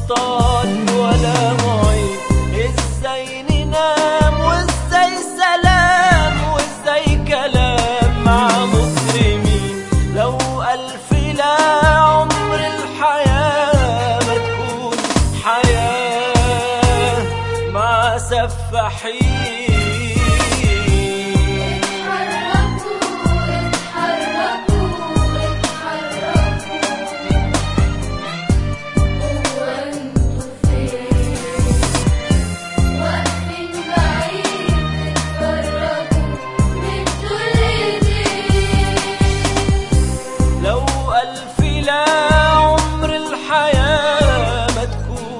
أبطال ولا معين إزاي ننام وإزاي سلام وإزاي كلام مع مجرمين لو ألف لا عمر الحياة ما تكون حياة مع سفاحين اتحركوا اتحركوا اتحركوا هو انتوا فين واقفين بعيد تتفرجوا مدوا الايدين لو ألف لا عمر الحياة ما تكون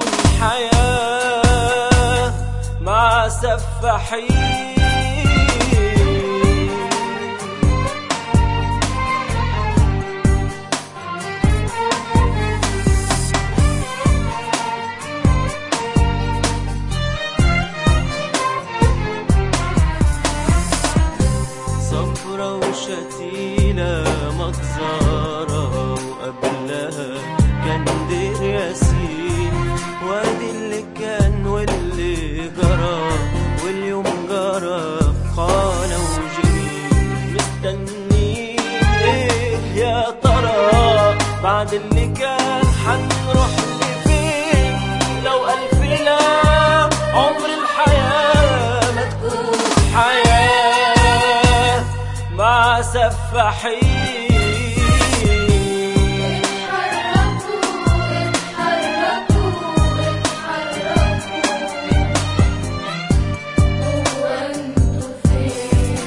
حياة مع سفاحين صفرة وشتيلة مجزرة وقبلها كان دير ياسين وادي اللي كان واللي جرى واليوم جرى خانة وجميل مستنيين ايه يا ترى بعد اللي كان حنروح لفين لو ألف لا عمر الحياة ما تكون حياة مع سفاحين اتحركوا اتحركوا اتحركوا هو انتوا فين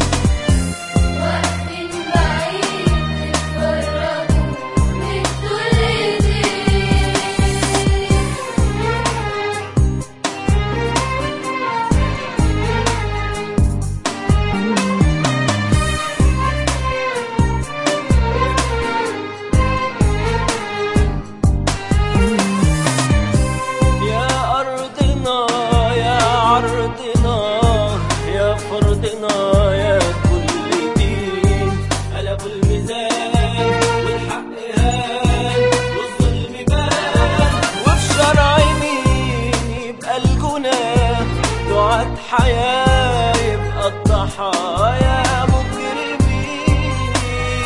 واقفين بعيد تتفرجوا مدوا الايدين يا أرضنا يا عرضنا يا فرضنا يا كل دين قلبوا الميزان والحق هان والظلم بان وفي شرع مين يبقى الجناه دعاة حياة يبقى الضحايا مجرمين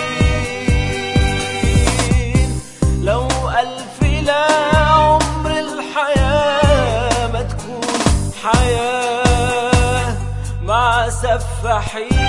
لو ألف لا عمر الحياة ما تكون حياة مع سفاحين